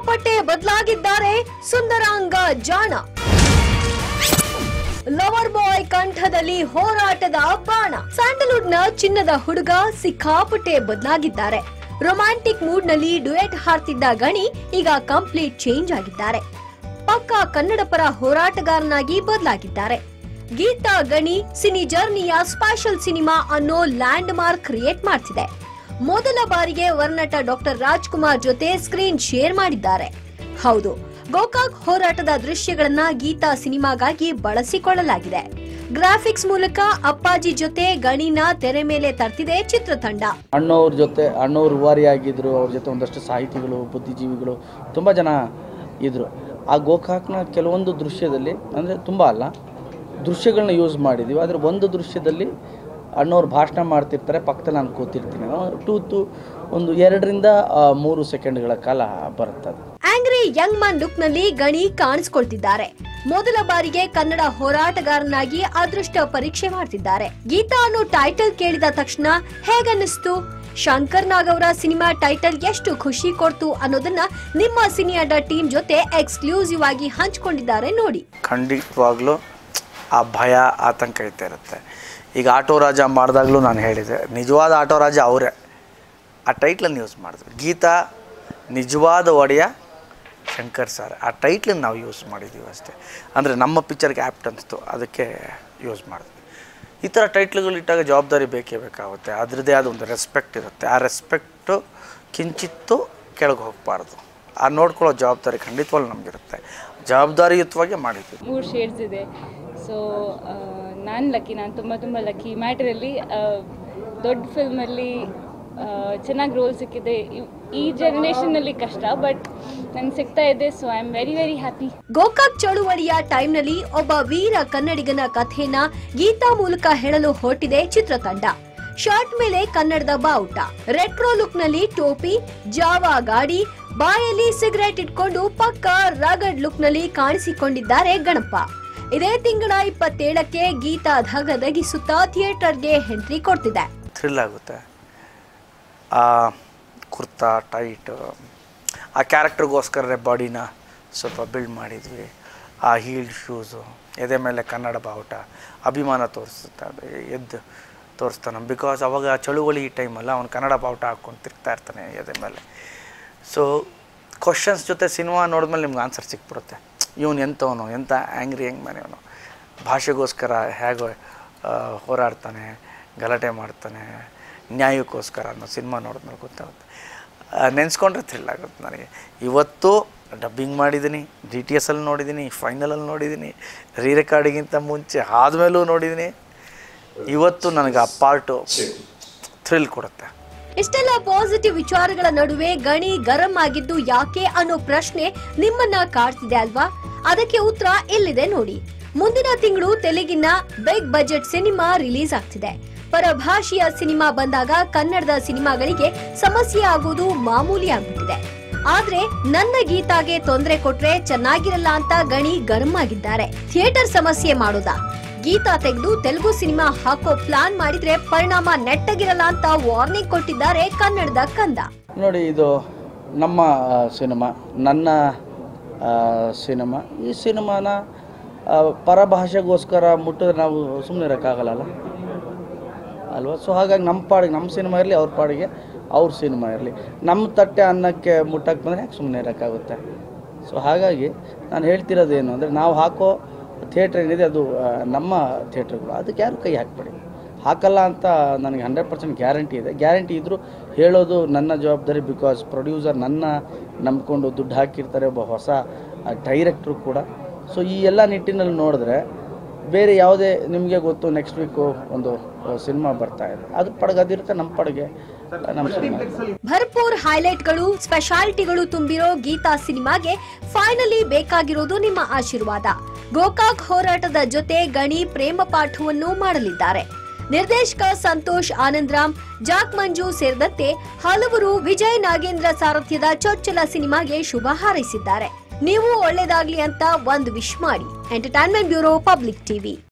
ಸಿಕ್ಕಾಪಟ್ಟೆ ಬದಲಾಗಿದ್ದಾರೆ ಸುಂದರಾಂಗ ಜಾಣ lover boy ಕಂಠದಲ್ಲಿ ಹೋರಾಟದ ಬಾಣ ಸ್ಯಾಂಡಲ್ವುಡ್ ನ ಚಿನ್ನದ ಹುಡುಗ ಸಿಕ್ಕಾಪಟ್ಟೆ ಬದಲಾಗಿದ್ದಾರೆ ರೊಮ್ಯಾಂಟಿಕ್ ಮೂಡ್ ನಲ್ಲಿ ಡುಯೆಟ್ ಹಾಡ್ತಿದ್ದ ಗಣಿ ಈಗ ಕಂಪ್ಲೀಟ್ ಚೇಂಜ್ ಆಗಿದ್ದಾರೆ ಪಕ್ಕಾ ಕನ್ನಡ ಪರ ಹೋರಾಟಗಾರನಾಗಿ ಬದಲಾಗಿದ್ದಾರೆ ಗೀತಾ ಗಣಿ ಸಿನಿ ಜರ್ನಿಯ ಸ್ಪೆಷಲ್ ಸಿನಿಮಾ ಅನ್ನೋ ಲ್ಯಾಂಡ್ ಮಾರ್ಕ್ ಕ್ರಿಯೇಟ್ ಮಾಡ್ತಿದೆ ಮೊದಲ ಬಾರಿಗೆ ವರ್ನಟ ಡಾಕ್ಟರ್ ರಾಜ್ಕುಮಾರ್ ಜೊತೆ ಸ್ಕ್ರೀನ್ ಶೇರ್ ಮಾಡಿದ್ದಾರೆ ಹೌದು ಗೋಕಾಕ್ ಹೋರಾಟದ ದೃಶ್ಯಗಳನ್ನ ಗೀತಾ ಸಿನಿಮಾಗಾಗಿ ಬಳಸಿಕೊಳ್ಳಲಾಗಿದೆ ಗ್ರಾಫಿಕ್ಸ್ ಮೂಲಕ ಅಪ್ಪಾಜಿ ಜೊತೆ ಗಣಿನ ತೆರೆ ಮೇಲೆ ತರ್ತಿದೆ ಚಿತ್ರತಂಡ ಅಣ್ಣವ್ರ ಜೊತೆ ಅಣ್ಣವ್ರು ರೂವಾರಿ ಆಗಿದ್ದರು ಅವ್ರ ಜೊತೆ ಒಂದಷ್ಟು ಸಾಹಿತಿಗಳು ಬುದ್ಧಿಜೀವಿಗಳು ತುಂಬ ಜನ ಇದ್ದರು ಆ ಗೋಕಾಕ್ನ ಕೆಲವೊಂದು ದೃಶ್ಯದಲ್ಲಿ ಅಂದರೆ ತುಂಬ ಅಲ್ಲ ದೃಶ್ಯಗಳನ್ನ ಯೂಸ್ ಮಾಡಿದ್ದೀವಿ ಆದರೆ ಒಂದು ದೃಶ್ಯದಲ್ಲಿ ಅಣ್ಣವ್ರು ಭಾಷಣ ಮಾಡ್ತಿರ್ತಾರೆ ಪಕ್ಕದಲ್ಲಿ ನಾನು ಕೂತಿರ್ತೀನಿ ಟೂ ಟು ಒಂದು ಎರಡರಿಂದ ಆ, ಮೂರು ಸೆಕೆಂಡ್ಗಳ ಕಾಲ ಬರುತ್ತೆ ಅದು ಆಂಗ್ರಿ ಯಂಗ್ ಮ್ಯಾನ್ ಲುಕ್ ನಲ್ಲಿ ಗಣಿ ಕಾಣಿಸಿಕೊಳ್ತಿದ್ದಾರೆ ಮೊದಲ ಬಾರಿಗೆ ಕನ್ನಡ ಹೋರಾಟಗಾರನಾಗಿ ಅದೃಷ್ಟ ಪರೀಕ್ಷೆ ಮಾಡ್ತಿದ್ದಾರೆ ಗೀತಾ ಅನ್ನೋ ಟೈಟಲ್ ಕೇಳಿದ ತಕ್ಷಣ ಹೇಗನ್ನಿಸ್ತು ಶಂಕರ್ ನಾಗ್ ಅವರ ಸಿನಿಮಾ ಟೈಟಲ್ ಎಷ್ಟು ಖುಷಿ ಕೊಡ್ತು ಅನ್ನೋದನ್ನ ನಿಮ್ಮ ಸಿನಿ ಅಡ್ಡ ಟೀಮ್ ಜೊತೆ ಎಕ್ಸ್ಕ್ಲೂಸಿವ್ ಆಗಿ ಹಂಚ್ಕೊಂಡಿದ್ದಾರೆ ನೋಡಿ ಖಂಡಿತವಾಗ್ಲೂ ಆ ಭಯ ಆತಂಕ ಇದ್ದೇ ಇರುತ್ತೆ ಈಗ ಆಟೋ ರಾಜ ಮಾಡಿದಾಗಲೂ ನಾನು ಹೇಳಿದೆ ನಿಜವಾದ ಆಟೋ ರಾಜ ಅವರೇ ಆ ಟೈಟ್ಲನ್ನು ಯೂಸ್ ಮಾಡಿದ್ರು ಗೀತಾ ನಿಜವಾದ ಒಡೆಯ ಶಂಕರ್ ಸರ್ ಆ ಟೈಟ್ಲನ್ನು ನಾವು ಯೂಸ್ ಮಾಡಿದ್ದೀವಿ ಅಷ್ಟೇ ಅಂದರೆ ನಮ್ಮ ಪಿಕ್ಚರ್ಗೆ ಆ್ಯಪ್ಟ್ ಅನಿಸ್ತು ಅದಕ್ಕೆ ಯೂಸ್ ಮಾಡಿದ್ವಿ ಈ ಥರ ಟೈಟ್ಲ್ಗಳು ಇಟ್ಟಾಗ ಜವಾಬ್ದಾರಿ ಬೇಕೇ ಬೇಕಾಗುತ್ತೆ ಅದರದ್ದೇ ಆದ ಒಂದು ರೆಸ್ಪೆಕ್ಟ್ ಇರುತ್ತೆ ಆ ರೆಸ್ಪೆಕ್ಟು ಕಿಂಚಿತ್ತು ಕೆಳಗೆ ಹೋಗಬಾರ್ದು ಆ ನೋಡ್ಕೊಳ್ಳೋ ಜವಾಬ್ದಾರಿ ಖಂಡಿತವಾಗ್ಲೂ ನಮಗಿರುತ್ತೆ ಜವಾಬ್ದಾರಿಯುತವಾಗಿ ಮಾಡಿದ್ವಿ ಮೂರು ಶೇಡ್ಸ್ ಇದೆ ಸೊ ನಾನು ಲಕ್ಕಿ ನಾನು ತುಂಬ ತುಂಬ ಲಕ್ಕಿ ಮ್ಯಾಟ್ರಲ್ಲಿ ದೊಡ್ಡ ಫಿಲ್ಮಲ್ಲಿ ಚೆನ್ನಾಗಿ ರೋಲ್ ಸಿಕ್ಕಿದೆ ಇವ್- ಈ ಜನ್ರೇಷನ್ನಲ್ಲಿ ಕಷ್ಟ ಬಟ್ ನಂಗೆ ಸಿಗ್ತಾ ಇದೆ so I am very very happy Gokak ಚಳುವಳಿಯ ಟೈಮ್ನಲ್ಲಿ ಒಬ್ಬ ವೀರ ಕನ್ನಡಿಗನ ಕಥೆನ ಗೀತಾ ಮೂಲಕ ಹೇಳಲು ಹೊರಟಿದೆ ಚಿತ್ರತಂಡ ಶರ್ಟ್ ಮೇಲೆ ಕನ್ನಡದ ಬಾವುಟ ರೆಟ್ರೋ ಲುಕ್ ನಲ್ಲಿ ಟೋಪಿ ಜಾವಾ ಗಾಡಿ ಬಾಯಲ್ಲಿ ಸಿಗರೆಟ್ ಇಟ್ಕೊಂಡು ಪಕ್ಕ ರಗಡ್ ಲುಕ್ ನಲ್ಲಿ ಕಾಣಿಸಿಕೊಂಡಿದ್ದಾರೆ ಗಣಪ ಇದೇ ತಿಂಗಳ ಇಪ್ಪತ್ತೇಳಕ್ಕೆ ಗೀತಾ ಧಗಧಗಿಸುತ್ತಾ ಥಿಯೇಟರ್ಗೆ ಎಂಟ್ರಿ ಕೊಡ್ತಿದೆ ಥ್ರಿಲ್ ಆಗುತ್ತೆ ಆ ಕುರ್ತಾ ಟೈಟ್ ಆ ಕ್ಯಾರೆಕ್ಟರ್ಗೋಸ್ಕರ ಬಾಡಿನ ಸ್ವಲ್ಪ ಬಿಲ್ಡ್ ಮಾಡಿದ್ವಿ ಆ ಹೀಲ್ಡ್ ಶೂಸು ಎದೆ ಮೇಲೆ ಕನ್ನಡ ಬಾವುಟ ಅಭಿಮಾನ ತೋರಿಸುತ್ತೆ ಎದ್ದು ತೋರಿಸ್ತಾನೆ ಬಿಕಾಸ್ ಅವಾಗ ಚಳುವಳಿ ಟೈಮಲ್ಲ ಅವನು ಕನ್ನಡ ಬಾವುಟ ಹಾಕ್ಕೊಂಡು ತಿರ್ಗ್ತಾ ಇರ್ತಾನೆ ಎದೆ ಮೇಲೆ ಸೊ ಕ್ವಶನ್ಸ್ ಜೊತೆ ಸಿನಿಮಾ ನೋಡಿದ್ಮೇಲೆ ನಿಮ್ಗೆ ಆನ್ಸರ್ ಸಿಕ್ಬಿಡುತ್ತೆ ಇವನು ಎಂಥವನು ಎಂಥ ಆ್ಯಂಗ್ರಿ ಹೆಂಗೆ ಮನೆಯವನು ಭಾಷೆಗೋಸ್ಕರ ಹೇಗೆ ಆ, ಹೋರಾಡ್ತಾನೆ ಗಲಾಟೆ ಮಾಡ್ತಾನೆ ನ್ಯಾಯಕ್ಕೋಸ್ಕರ ಅನ್ನೋ ಸಿನಿಮಾ ನೋಡಿದ್ಮೇಲೆ ಗೊತ್ತಾಗುತ್ತೆ ನೆನೆಸ್ಕೊಂಡ್ರೆ ಥ್ರಿಲ್ ಆಗುತ್ತೆ ನನಗೆ ಇವತ್ತು ಡಬ್ಬಿಂಗ್ ಮಾಡಿದ್ದೀನಿ ಡಿ ಟಿ ಎಸ್ ಅಲ್ಲಿ ನೋಡಿದ್ದೀನಿ ಫೈನಲಲ್ಲಿ ನೋಡಿದ್ದೀನಿ ರೀ ರೆಕಾರ್ಡಿಗಿಂತ ಮುಂಚೆ ಆದಮೇಲೂ ನೋಡಿದ್ದೀನಿ ಇವತ್ತು ನನಗೆ ಆ ಪಾರ್ಟು ಥ್ರಿಲ್ ಕೊಡುತ್ತೆ ಇಷ್ಟೆಲ್ಲ ಪಾಸಿಟಿವ್ ವಿಚಾರಗಳ ನಡುವೆ ಗಣಿ ಗರಂ ಆಗಿದ್ದು ಯಾಕೆ ಅನ್ನೋ ಪ್ರಶ್ನೆ ನಿಮ್ಮನ್ನ ಕಾಡ್ತಿದೆ ಅಲ್ವಾ ಅದಕ್ಕೆ ಉತ್ತರ ಇಲ್ಲಿದೆ ನೋಡಿ ಮುಂದಿನ ತಿಂಗಳು ತೆಲುಗಿನ ಬಿಗ್ ಬಜೆಟ್ ಸಿನಿಮಾ ರಿಲೀಸ್ ಆಗ್ತಿದೆ ಪರಭಾಷೆಯ ಸಿನಿಮಾ ಬಂದಾಗ ಕನ್ನಡದ ಸಿನಿಮಾಗಳಿಗೆ ಸಮಸ್ಯೆ ಆಗುವುದು ಮಾಮೂಲಿ ಆಗ್ಬಿಟ್ಟಿದೆ ಆದ್ರೆ ನನ್ನ ಗೀತಾಗೆ ತೊಂದರೆ ಕೊಟ್ರೆ ಚೆನ್ನಾಗಿರಲ್ಲ ಅಂತ ಗಣಿ ಗರಂ ಆಗಿದ್ದಾರೆ ಥಿಯೇಟರ್ ಸಮಸ್ಯೆ ಮಾಡೋದಾ ಗೀತಾ ತೆಗೆದು ತೆಲುಗು ಸಿನಿಮಾ ಹಾಕೋ ಪ್ಲಾನ್ ಮಾಡಿದ್ರೆ ಪರಿಣಾಮ ನೆಟ್ಟಗಿರಲ್ಲ ಅಂತ ವಾರ್ನಿಂಗ್ ಕೊಟ್ಟಿದ್ದಾರೆ ಕನ್ನಡದ ಕಂದ ನೋಡಿ ಇದು ನಮ್ಮ ಆ, ಸಿನಿಮಾ ನನ್ನ ಆ, ಸಿನಿಮಾ ಈ ಸಿನಿಮಾನ ಆ, ಪರಭಾಷೆಗೋಸ್ಕರ ಮುಟ್ಟಿದ್ರೆ ನಾವು ಸುಮ್ಮನೆ ಇರೋಕ್ಕಾಗಲ್ಲ ಅಲ್ವಾ ಸೊ ಹಾಗಾಗಿ ನಮ್ಮ ಪಾಡಿಗೆ ನಮ್ಮ ಸಿನಿಮಾ ಇರಲಿ ಅವ್ರ ಪಾಡಿಗೆ ಅವ್ರ ಸಿನಿಮಾ ಇರಲಿ ನಮ್ಮ ತಟ್ಟೆ ಅನ್ನಕ್ಕೆ ಮುಟ್ಟಕ್ಕೆ ಬಂದರೆ ಯಾಕೆ ಸುಮ್ಮನೆ ಇರೋಕ್ಕಾಗುತ್ತೆ ಸೊ ಹಾಗಾಗಿ ನಾನು ಹೇಳ್ತಿರೋದೇನು ಅಂದರೆ ನಾವು ಹಾಕೋ ಥಿಯೇಟ್ರ್ ಏನಿದೆ ಅದು ಆ, ನಮ್ಮ ಥಿಯೇಟ್ರ್ಗಳು ಅದಕ್ಕೆ ಯಾರು ಕೈ ಹಾಕ್ಬೇಡಿ ಹಾಕಲ್ಲ ಅಂತ ನನಗೆ ಹಂಡ್ರೆಡ್ ಪರ್ಸೆಂಟ್ ಗ್ಯಾರಂಟಿ ಇದೆ ಗ್ಯಾರಂಟಿ ಇದ್ದರೂ ಹೇಳೋದು ನನ್ನ ಜವಾಬ್ದಾರಿ ಬಿಕಾಸ್ ಪ್ರೊಡ್ಯೂಸರ್ ನನ್ನ ನಂಬ್ಕೊಂಡು ದುಡ್ಡು ಹಾಕಿರ್ತಾರೆ ಒಬ್ಬ ಹೊಸ ಡೈರೆಕ್ಟ್ರು ಕೂಡ ಸೊ ಈ ಎಲ್ಲ ನಿಟ್ಟಿನಲ್ಲಿ ನೋಡಿದ್ರೆ ಬೇರೆ ಯಾವುದೇ ನಿಮಗೆ ಗೊತ್ತು ನೆಕ್ಸ್ಟ್ ವೀಕು ಒಂದು ಸಿನಿಮಾ ಬರ್ತಾ ಇದೆ ಅದ್ರ ಪಡಗೆ ಅದಿರುತ್ತೆ ನಮ್ಮ ಪಡಗೆ ನಮ್ಮ ಸಿನಿಮಾ ಇರುತ್ತೆ. ಭರ್ಪೂರ್ ಹೈಲೈಟ್ಗಳು ಸ್ಪೆಷಾಲಿಟಿಗಳು ತುಂಬಿರೋ ಗೀತಾ ಸಿನಿಮಾಗೆ ಫೈನಲಿ ಬೇಕಾಗಿರೋದು ನಿಮ್ಮ ಆಶೀರ್ವಾದ ಗೋಕಾಕ್ ಹೋರಾಟದ ಜೊತೆ ಗಣಿ ಪ್ರೇಮ ಪಾಠವನ್ನು ಮಾಡಲಿದ್ದಾರೆ ನಿರ್ದೇಶಕ ಸಂತೋಷ್ ಆನಂದ್ರಾಮ್ ಜಾಕ್ ಮಂಜು ಸೇರಿದಂತೆ ಹಲವರು ವಿಜಯ್ ನಾಗೇಂದ್ರ ಸಾರಥ್ಯದ ಚೊಚ್ಚಲ ಸಿನಿಮಾಗೆ ಶುಭ ಹಾರೈಸಿದ್ದಾರೆ ನೀವು ಒಳ್ಳೇದಾಗ್ಲಿ ಅಂತ ಒಂದು ವಿಶ್ ಮಾಡಿ ಎಂಟರ್ಟೈನ್ಮೆಂಟ್ ಬ್ಯೂರೋ ಪಬ್ಲಿಕ್ ಟಿವಿ